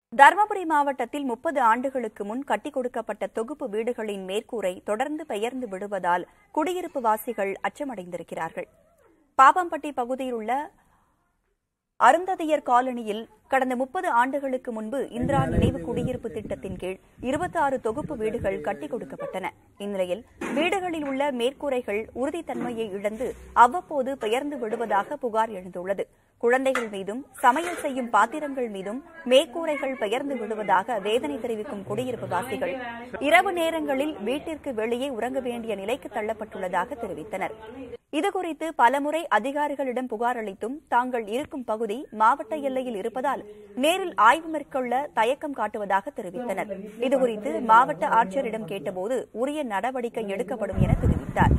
தருமபுரி மாவட்டத்தில் முப்பது ஆண்டுகளுக்கு முன் கட்டிக் கொடுக்கப்பட்ட தொகுப்பு வீடுகளின் மேற்கூரை தொடர்ந்து பெயர்ந்து விடுவதால் குடியிருப்பு வாசிகள் அச்சமடைந்திருக்கிறார்கள் பாப்பம்பட்டி பகுதியில் உள்ள அருந்ததியர் காலனியில் கடந்த முப்பது ஆண்டுகளுக்கு முன்பு இந்திரா நினைவு குடியிருப்பு திட்டத்தின் கீழ் இருபத்தாறு தொகுப்பு வீடுகள் கட்டிக் கொடுக்கப்பட்டன இந்நிலையில் வீடுகளில் உள்ள மேற்கூரைகள் உறுதித்தன்மையை இழந்து அவ்வப்போது பெயர்ந்து விடுவதாக புகார் எழுந்துள்ளது குழந்தைகள் மீதும் சமையல் செய்யும் பாத்திரங்கள் மீதும் மேற்கூரைகள் பெயர்ந்து விடுவதாக வேதனை தெரிவிக்கும் குடியிருப்பு வாசிகள் இரவு நேரங்களில் வீட்டிற்கு வெளியே உறங்க வேண்டிய நிலைக்கு தள்ளப்பட்டுள்ளதாக தெரிவித்தனர் இதுகுறித்து பலமுறை அதிகாரிகளிடம் புகார் அளித்தும் தாங்கள் இருக்கும் பகுதி மாவட்ட எல்லையில் இருப்பதால் நேரில் ஆய்வு மேற்கொள்ள தயக்கம் காட்டுவதாக தெரிவித்தனர் இதுகுறித்து மாவட்ட ஆட்சியரிடம் கேட்டபோது உரிய நடவடிக்கை எடுக்கப்படும் என தெரிவித்தார்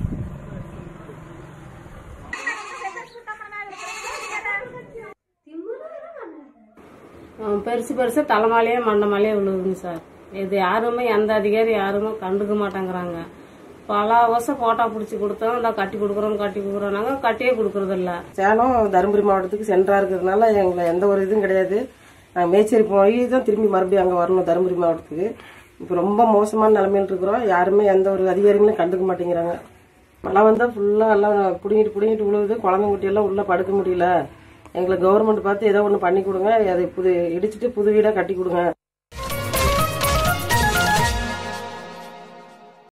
அஹ் பெருசு பெருசு தலைமாலையே மண்டமாலையே விழுகுங்க சார் இது யாருமே எந்த அதிகாரி யாருமே கண்டுக்க மாட்டேங்கிறாங்க பல வருஷம் போட்டோ பிடிச்சி கொடுத்தோம் இந்த கட்டி கொடுக்குறோம் கட்டி கொடுக்குறோம் நாங்கள் கட்டியே கொடுக்கறது இல்ல சேலம் தருமபுரி மாவட்டத்துக்கு சென்டரா இருக்கிறதுனால எங்களை எந்த ஒரு இதுவும் கிடையாது நாங்கள் மேச்சேரி போய் தான் திரும்பி மறுபடியும் அங்கே வரணும் தருமபுரி மாவட்டத்துக்கு இப்போ ரொம்ப மோசமான நிலைமையில இருக்கிறோம் யாருமே எந்த ஒரு அதிகாரிகளும் கண்டுக்க மாட்டேங்கிறாங்க மழை வந்தால் ஃபுல்லாக எல்லாம் பிடிங்கிட்டு பிடிங்கிட்டு விழுவுது குழந்தைங்க குட்டியெல்லாம் உள்ளே படுக்க முடியல எங்களுக்கு கவர்மெண்ட் பார்த்து ஏதோ ஒன்று பண்ணி கொடுங்க அதை புது இடிச்சிட்டு புது வீடாக கட்டி கொடுங்க